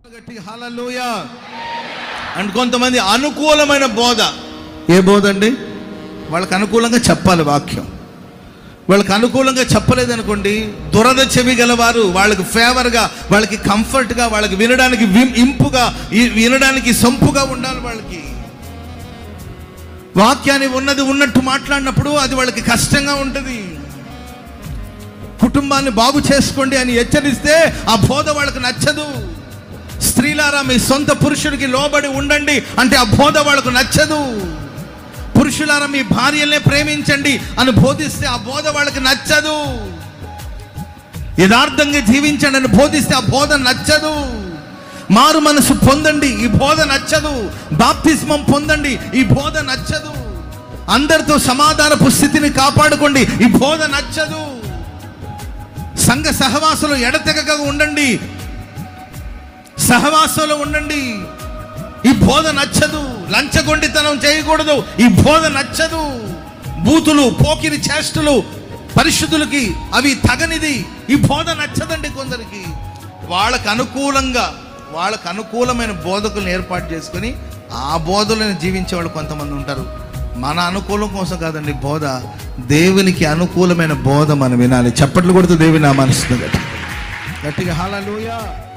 గట్టిగా హల్లెలూయా అండ్ కొంతమంది అనుకూలమైన బోధ ఏ బోధ అండి వాళ్ళకి అనుకూలంగా చెప్పాలి వాక్యం వాళ్ళకి అనుకూలంగా చెప్పలేదనుకోండి దురద చెవి గలవారు వాళ్ళకి ఫేవర్గా వాళ్ళకి కంఫర్ట్గా వాళ్ళకి వినడానికి విం- ఇంపుగా ఈ- వినడానికి సంపుగా ఉండాలి వాళ్ళకి వాక్యాన్ని ఉన్నది ఉన్నట్టు మాట్లాడినప్పుడు అది వాళ్ళకి కష్టంగా ఉంటుంది కుటుంబాన్ని బాగు చేసుకోండి అని హెచ్చరిస్తే ఆ బోధ వాళ్ళకి నచ్చదు స్త్రీలారా మీ సొంత పురుషుడికి లోబడి ఉండండి అంటే ఆ బోధ వాళ్ళకు నచ్చదు పురుషులారా మీ భార్యల్నే ప్రేమించండి అని బోధిస్తే ఆ బోధ వాళ్ళకి నచ్చదు యథార్థంగా జీవించండి అని బోధిస్తే ఆ బోధ నచ్చదు మారు మనసు పొందండి ఈ బోధ నచ్చదు బాప్తిస్మం పొందండి ఈ బోధ నచ్చదు అందరితో సమాధానపు స్థితిని కాపాడుకోండి ఈ బోధ నచ్చదు సంఘ సహవాసంలో ఎడతెగక ఉండండి సహవాసంలో ఉండండి ఈ బోధ నచ్చదు లంచగొండితనం చేయకూడదు ఈ బోధ నచ్చదు బూతులు పోకిరి చేష్టలు పరిశుద్ధులకి అవి తగనిది ఈ బోధ నచ్చదండి కొందరికి వాళ్ళకు అనుకూలంగా వాళ్ళకు అనుకూలమైన బోధకులను ఏర్పాటు చేసుకొని ఆ బోధలను జీవించే వాళ్ళు కొంతమంది ఉంటారు మన అనుకూలం కోసం కాదండి బోధ దేవునికి అనుకూలమైన బోధ మనం వినాలి చప్పట్లు కొడుతూ దేవుని నా మనసు గట్టిగా హాలూయా